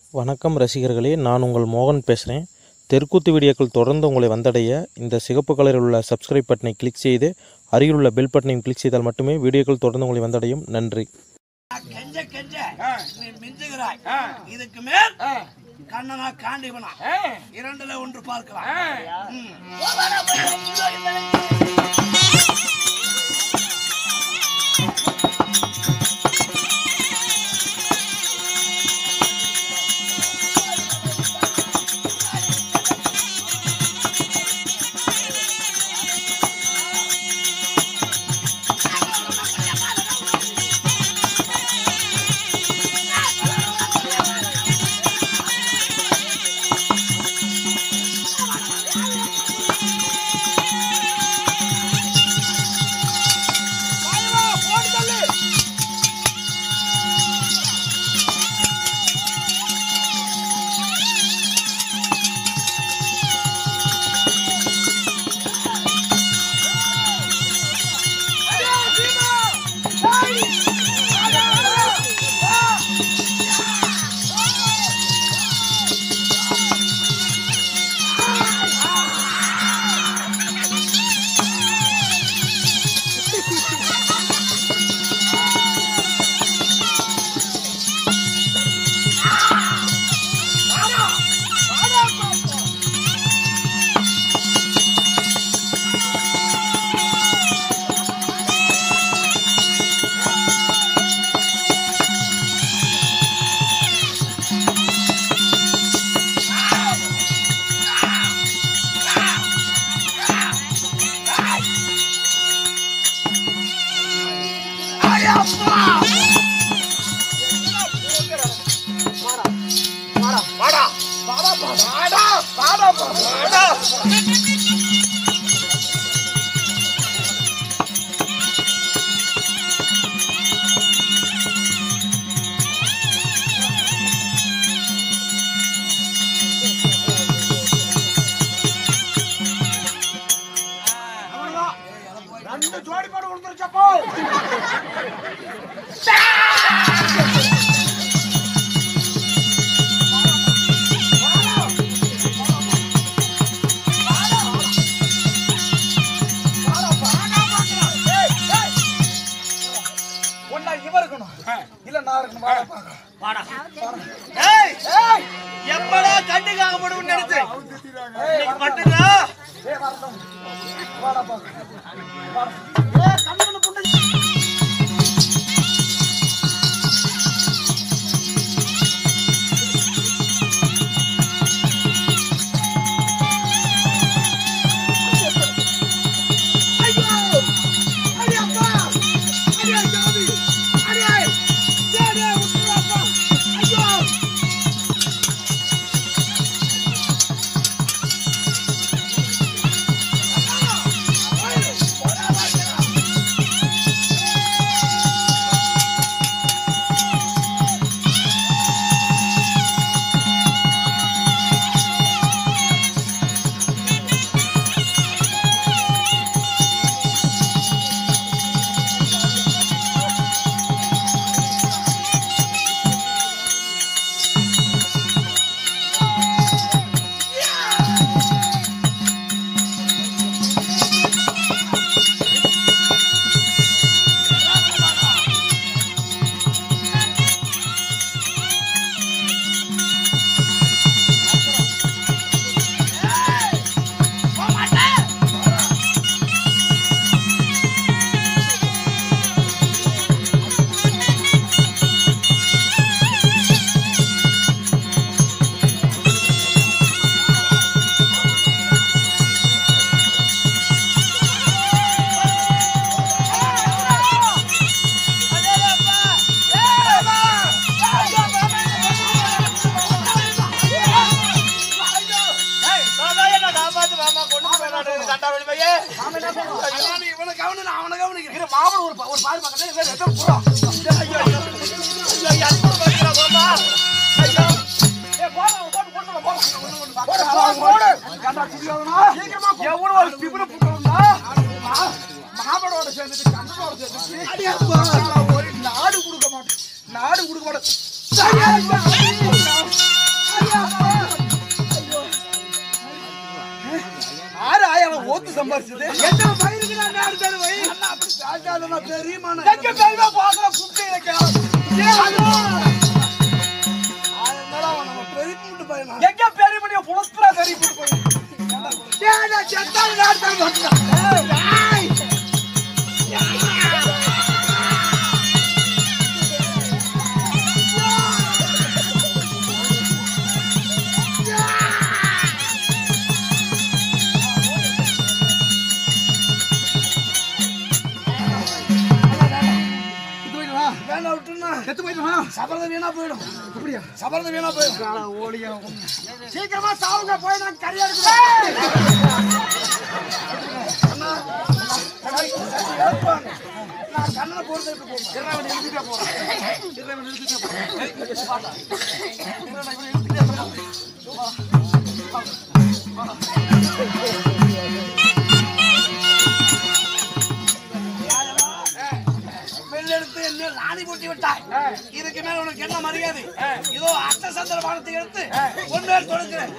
வணக்கம் ரசிகர்களே நான் உங்கள் மோகன் பேசுகிறேன் தெற்குத்து வீடியோக்கள் தொடர்ந்து உங்களை வந்தடைய இந்த சிகப்பு கலரில் உள்ள சப்ஸ்கிரைப் பட்டனை கிளிக் செய்து அருகில் உள்ள பெல் பட்டனையும் கிளிக் செய்தால் மட்டுமே வீடியோக்கள் தொடர்ந்து உங்களை வந்தடையும் நன்றி கெஞ்ச கெஞ்ச நீ மிஞ்சுகிறாய் இதுக்கு மேல் கண்ணனா காண்டிவனா இரண்டுல ஒன்று பார்க்கலாம் ம். ரெண்டு ஜோடி பாடு கொடுத்துருச்சப்போ ஒன்னா இவ இருக்கணும் இல்ல நான் இருக்கணும் வாடா பார்க்கலாம். ஏய், ஏய், எப்படா கண்டுக்காக போடுவோம்னு நினைச்சு இன்னைக்கு மட்டும்தான் ஏய், வரட்டும். வாடா பார்க்கலாம். வாடா. ஏய், கண்ணுல புண்டை. அதான் நீ இவனை கவனி, நான் அவனை கவனிக்கிறேன். இரு, மாமன் ஒரு பா- ஒரு பாரு பக்கத்துல இவன் ரெண்டும் புறா. ஐயோ, ஐயோ, ஐயோ, அற்புதம் பார்க்கிறா, மாமா. ஐயோ. ஏய், போடா, போடு, போடு, போடு, போடு. போடு, போடு, போடு. ஏன்டா திரியாதனா? எவனோ ஒரு திமிரு புட்டவன்டா. மா- மாமனோட சேர்ந்துட்டு கண்ணனோட சேர்ந்துட்டு ஒரு நாடு கொடுக்க மாட்டேன் நாடு கொடுக்க மாட்டேன் சம்பாரிச்சது என்ன பயிருக்கு நான் நாடு தருவை அண்ணா அப்படி பேசாதண்ணா தெரியுமாண்ணா எங்க பெரியமா பாக்குற புட்டு வைக்கலாம் அதனால அவன் நம்ம பெரிய மூட்டு பையனா எங்க பெரிய மணிய புலத்துல பெரிய புட்டு போய் செத்தாலும் நாடு தர மாட்டேன் வேணா விட்டுனா செத்து போயிடுமா சபரத வீணா போயிடும் அப்படியா சபரத வீணா போயிடும் ஓடியா சீக்கிரமா சாவுங்க போய் நான் கரியா இருக்கிறேன் நான் கண்ணனை போறதுக்கு போறேன் வெள்ளெடுத்து என்ன ராணி போட்டி விட்டாய் இதுக்கு மேல உனக்கு என்ன மரியாதை இதோ அஷ்ட சந்திர பானத்தை எடுத்து ஒன்று தொடுக்கிறேன்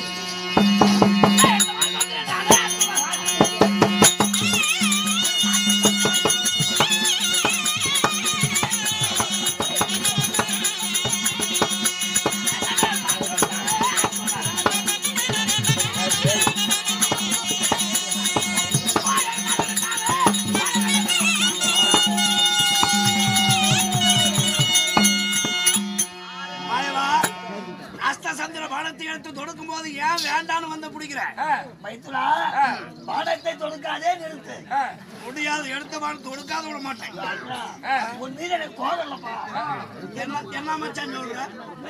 மாயவா அஷ்டசந்திர பானத்தை எடுத்து தொடுக்கும் போது ஏன் வேண்டான்னு வந்து பிடிக்கிற வயிற்றுல பானத்தை தொடுக்காதே நிறுத்து முடியாது எடுத்த பானம் தொடுக்காத விட மாட்டேன் உன் மீது எனக்கு கோவம் என்ன என்ன மச்சான் சொல்ற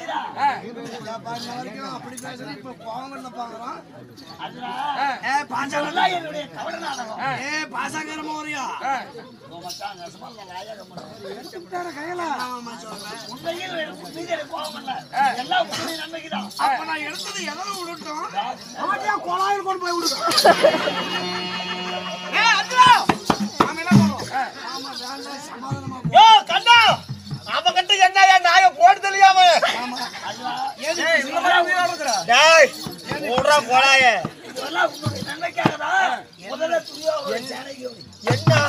அப்படி பேசுற இப்ப கோவங்கள்ல பாக்குறான் ஏ பாசங்கள்லாம் என்னுடைய கவலை நாடகம் ஏ பாசங்கரமா வரியா உண்மையில் எனக்கு மீது எனக்கு கோவம் இல்ல எல்லாம் உன்னுடைய நன்மைக்குதான் அப்ப நான் எடுத்தது எதில் விடட்டும் அவன் குழாயில் கொண்டு போய் விடுவேன் ஏ அத்ரா நாம என்ன பண்றோம் ஆமா வேண்டாம் சமாதானமா யோ கண்ணா அவ கிட்ட என்னயா நாய போட்டு தெரியாம டேய் ஓடுறா போடாய இதெல்லாம் உன்னுடைய நன்மைக்காகதா முதல்ல துணியா ஒரு சேனைக்கு என்ன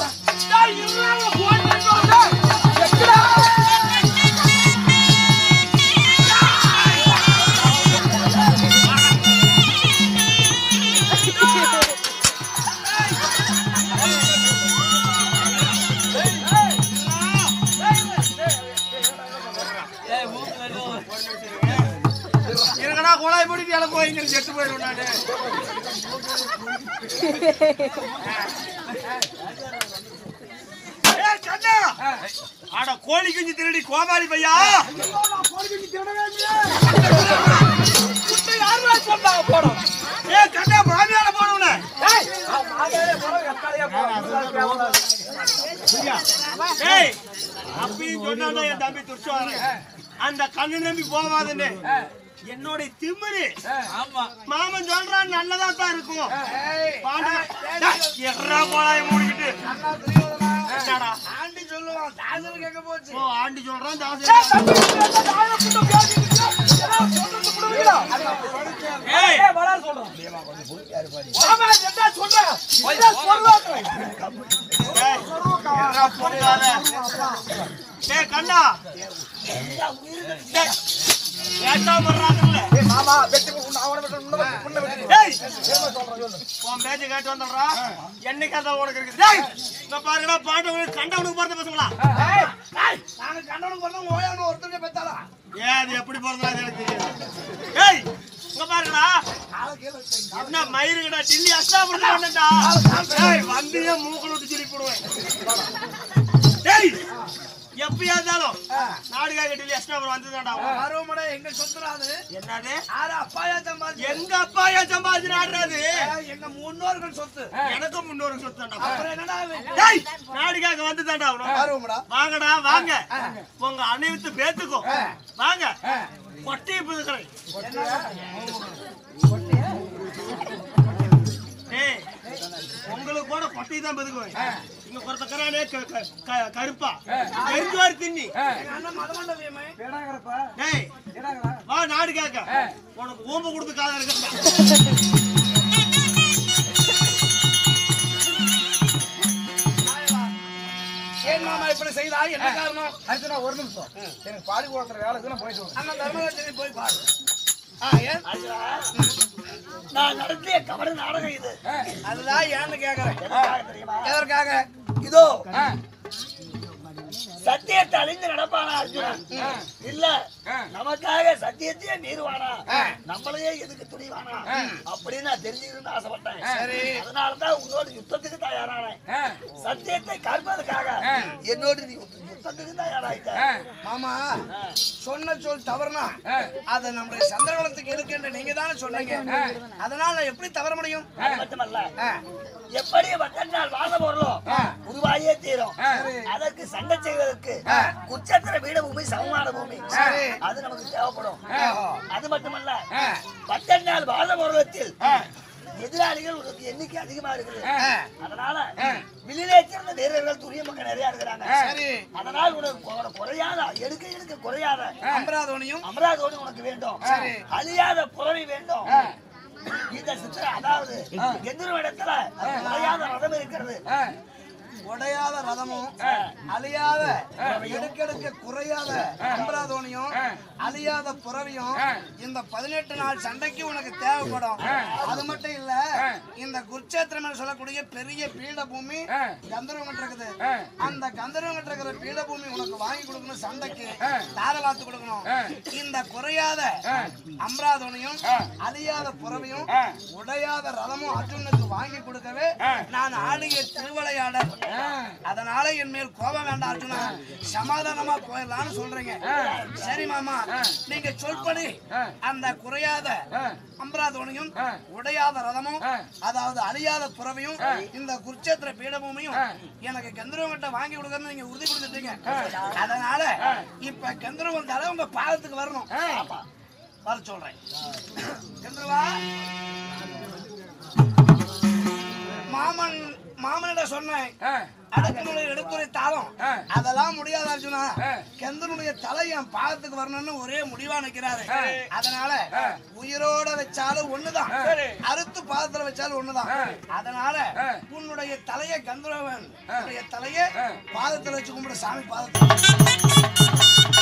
இருக்கடா குழாய் மூடிட்டு இடம் போய் இங்க செத்து போயிடும் நானு ஏய், கண்ணா! அட கோழி குஞ்சு திருடி கோமாளி பையா குட்டை யாருடா சொன்னாங்க போடும் ஏ கண்ணா மாமியார போடுவன ஏய் அப்பயும் சொன்னா என் தம்பி துர்ச்சுவாங்க அந்த கண்ணு நம்பி போவாதுன்னு என்னோட திமிரு ஆமா மாமன் சொல்றான் நல்லதா தான் இருக்கும் பாண்டா டேய், எர்ரா கோலாய மூடிக்கிட்டு என்னடா ஆண்டி சொல்லுவான் தாசன் கேட்க போச்சு ஓ ஆண்டி சொல்றான் தாசன் ஏய் ஏய், எர்ரா பொறுக்காத. டேய், கண்ணா டேய், ஏட்டா வர்றாங்கல்ல டேய், உன் பேச்ச கேட்டு வந்துடுறா என்னைக்கு அந்த உனக்கு இருக்குது டேய் இங்க பாருங்கடா பாண்டவனுக்கு கண்டவனுக்கு பிறந்த பசங்களா நாங்க கண்டவனுக்கு பிறந்தவங்க ஓயாம ஒருத்தருக்கே பெத்தாளா ஏன் அது எப்படி பிறந்தா எனக்கு தெரியாது டேய் இங்க பாருங்கடா என்ன மயிருங்கடா டில்லி அஷ்டாபுரம் பண்ணடா டேய் வந்தியே மூக்குல விட்டு சொல்லி போடுவேன் டேய் எப்பயா இருந்தாலும் நாடுகாக டில்லி அஷ்டாபுரம் வந்ததாடா அருவமடை எங்க சொத்துறாது என்னது ஆறு அப்பாயா சம்பாதிச்சு எங்க அப்பா ஏன் சம்பாதிச்சு நாடுறாது எங்க முன்னோர்கள் சொத்து எனக்கும் முன்னோருக்கு சொத்தாண்டா அப்புறம் என்னடா அவன்? டேய் நாடுகாக வந்துதாண்டா அவனும் அருவமடா வாங்கடா வாங்க உங்க அனைத்து பேத்துக்கும் வாங்க கொட்டையை புதுக்கிறேன் ஏய், உங்களுக்கு கூட கொட்டையை தான் பெதுக்குவேன் இங்க ஒருத்தக்கரானே க- க- க- கருப்பா கருஞ்சுவாரி தின்னி எங்க அண்ணன் மதமண்டபியமே டேய் வா நாடு கேக்க உனக்கு ஊம்ப கொடுத்து காதல் இருக்கு இப்படி செய்தாய் என்ன காரணம் அர்ச்சனா ஒரு நிமிஷம் எனக்கு பாடி கொடுக்குற வேலை இருக்கு நான் போயிட்டு வரேன் அந்த தர்மராஜனை போய் பாரு ஆ, ஏன்? நான் நடத்திய கபட நாடகம் இது அதுதான் ஏன்னு கேக்குறேன் எதற்காக இதோ சத்தியத்தை அழிந்து நடப்பானா அர்ஜுனன் இல்ல நமக்காக சத்தியத்தையே மீறுவானா நம்மளையே எதுக்கு துணிவானா அப்படின்னு நான் தெரிஞ்சுக்கணும்னு ஆசைப்பட்டேன் சரி அதனாலதான் உன்னோட யுத்தத்துக்கு தயாரானேன் சத்தியத்தை காப்பதற்காக என்னோடு நீ யுத்தத்துக்கு தயாராயிட்ட மாமா சொன்ன சொல் தவறுனா அதை நம்முடைய சந்திரகுலத்துக்கு இருக்கு நீங்க தானே சொன்னீங்க அதனால நான் எப்படி தவற முடியும் மட்டுமல்ல எப்படி நாள் வாழ பொருளும் உருவாயே தீரும் அதற்கு சண்டை செய்வதற்கு குச்சத்திர வீட பூமி சமமான பூமி அது நமக்கு தேவைப்படும் அது மட்டுமல்ல பத்தன் நாள் வாழ பொருளத்தில் எதிராளிகள் உனக்கு எண்ணிக்கை அதிகமா இருக்குது அதனால வெளியிலே சேர்ந்த வீரர்கள் துரிய மக்கள் நிறைய இருக்கிறாங்க அதனால் உனக்கு குறை- குறையாத எடுக்க எடுக்க குறையாத அமராதோனியும் அமராதோனி உனக்கு வேண்டும் அழியாத புறவி வேண்டும் இந்த சித்திர அதாவது எந்திர இடத்துல குறையாத ரதம் இருக்கிறது உடையாத ரதமும் அழியாத எடுக்கெடுக்க குறையாத அம்பராதோனியும் அழியாத புறவியும் இந்த பதினெட்டு நாள் சண்டைக்கு உனக்கு தேவைப்படும் அது மட்டும் இல்ல இந்த குருச்சேத்திரம் என்று சொல்லக்கூடிய பெரிய பீடபூமி கந்தர்வம் இருக்குது அந்த கந்தர்வம் இருக்கிற பீடபூமி உனக்கு வாங்கி கொடுக்கணும் சண்டைக்கு தாரவாத்து கொடுக்கணும் இந்த குறையாத அம்ராதோனியும் அழியாத புறவையும் உடையாத ரதமும் அர்ஜுனுக்கு வாங்கி கொடுக்கவே நான் ஆடிய திருவிளையாடல் அதனால என் மேல் கோபம் வேண்டாம் அர்ஜுனா சமாதானமா போயிடலாம்னு சொல்றீங்க சரி மாமா நீங்க சொல்படி அந்த குறையாத அம்பராதோனியும் உடையாத ரதமும் அதாவது அழியாத புறவையும் இந்த குருச்சேத்திர பீடபூமியும் எனக்கு கந்தரவங்கிட்ட வாங்கி கொடுக்கறன்னு நீங்க உறுதி கொடுத்துட்டீங்க அதனால இப்ப கந்தரவம் தலை உங்க பாதத்துக்கு வரணும் வர சொல்றேன் கந்தரவா மாமன் மாமனிட சொன்னேன் அடக்கனுடைய எடுப்புரை தாளம் அதெல்லாம் முடியாது அர்ஜுனா கந்தனுடைய தலை என் பாதத்துக்கு வரணும்னு ஒரே முடிவா நிக்கிறாரு அதனால உயிரோட வச்சாலும் ஒண்ணுதான் அறுத்து பாதத்துல வச்சாலும் ஒண்ணுதான் அதனால உன்னுடைய தலைய கந்தரவன் உன்னுடைய தலைய பாதத்துல வச்சு கும்பிட சாமி பாதத்துல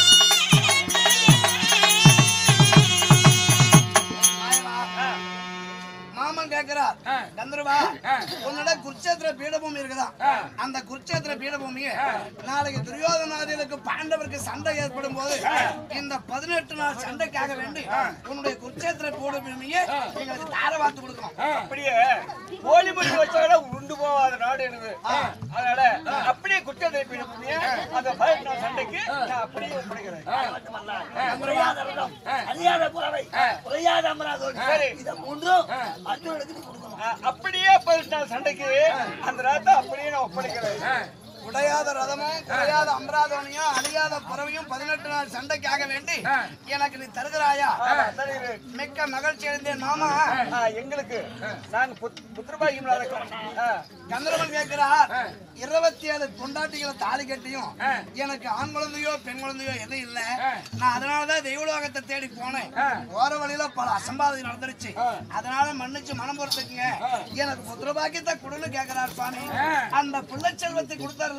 மாமன் கேக்குறார் கந்தர்வா உன்னோட குருச்சேத்திர பீடபூமி இருக்குதா அந்த குருச்சேத்திர பீடபூமியை நாளைக்கு துரியோதனாதிகளுக்கு பாண்டவருக்கு சண்டை ஏற்படும் போது இந்த பதினெட்டு நாள் சண்டைக்காக வேண்டி உன்னுடைய குருச்சேத்திர பீடபூமியை எங்களுக்கு தார வார்த்து கொடுக்கணும் அப்படியே கோழி மணி வச்சால உண்டு போகாத நாடு இருக்குது அதனால அப்படியே குற்றத்தை பிடிப்பிய அந்த பதினெட்டு நாள் சண்டைக்கு நான் அப்படியே ஒப்படைக்கிறேன் குறையாத ரதம், அழியாத புறவை, குறையாத அமராதோடு. சரி. இதை மூன்றும் அர்ஜுனனுக்கு நீ கொடுக்கணும் அஹ், அப்படியே பதினெட்டு நாள் சண்டைக்கு அந்த ரதத்தை அப்படியே நான் ஒப்படைக்கிறேன் உடையாத ரதமும் குறையாத அமராதோனியும் அழியாத புறவையும் பதினெட்டு நாள் சண்டைக்காக வேண்டி எனக்கு நீ தருகிறாயா தருகிறேன். மிக்க மகிழ்ச்சி அடைந்தேன் மாமா அஹ், எங்களுக்கு நாங்க புத்- புத்திரபாகியம் இருக்கோம் அஹ், கந்தரவன் கேட்கிறார் இருபத்தி ஏழு பொண்டாட்டிகளை தாலி கட்டியும் எனக்கு ஆண் குழந்தையோ பெண் குழந்தையோ எதுவும் இல்ல நான் அதனாலதான் தெய்வலோகத்தை தேடி போனேன் போற வழியில பல அசம்பாதி நடந்துருச்சு அதனால மன்னிச்சு மனம் பொறுத்துக்குங்க எனக்கு புத்திர பாக்கியத்தை கொடுன்னு கேட்கிறார் சுவாமி அந்த பிள்ளை செல்வத்தை கொடுத்தாருங்க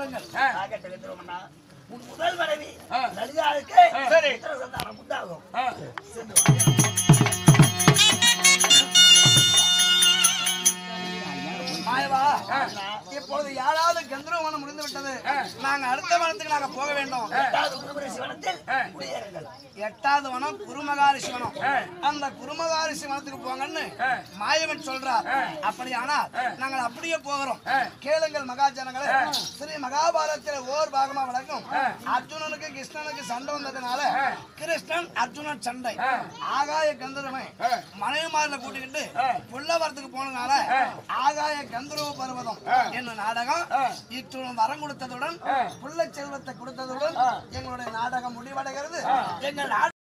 உன் முதல் மனைவி லலிதாவுக்கு சரி. புத்திர சந்தானம் உண்டாகும் மாயவா இப்பொழுது யாராவது கந்தரவனம் முடிந்து விட்டது நாங்க அடுத்த வனத்துக்கு நாங்க போக வேண்டும் எட்டாவது குருமரி சிவனத்தில் குடியேறுங்கள் எட்டாவது வனம் குருமகாரி சிவனம் அந்த குருமகாரி சிவனத்துக்கு போங்கன்னு மாயவன் சொல்றார் அப்படியானால் நாங்கள் அப்படியே போகிறோம் கேளுங்கள் மகாஜனங்களே ஸ்ரீ மகாபாரதத்தில் ஓர் பாகமா வழங்கும் அர்ஜுனனுக்கு கிருஷ்ணனுக்கு சண்டை வந்ததுனால கிருஷ்ணன் அர்ஜுனன் சண்டை ஆகாய கந்தரமை மனைவிமாரில் கூட்டிக்கிட்டு புல்லவரத்துக்கு போனதுனால ஆகாய கந்தரவ பர்வதம் என்ன நாடகம் இத்துடன் வரம் கொடுத்ததுடன் புள்ள செல்வத்தை கொடுத்ததுடன் எங்களுடைய நாடகம் முடிவடைகிறது எங்கள் நாட-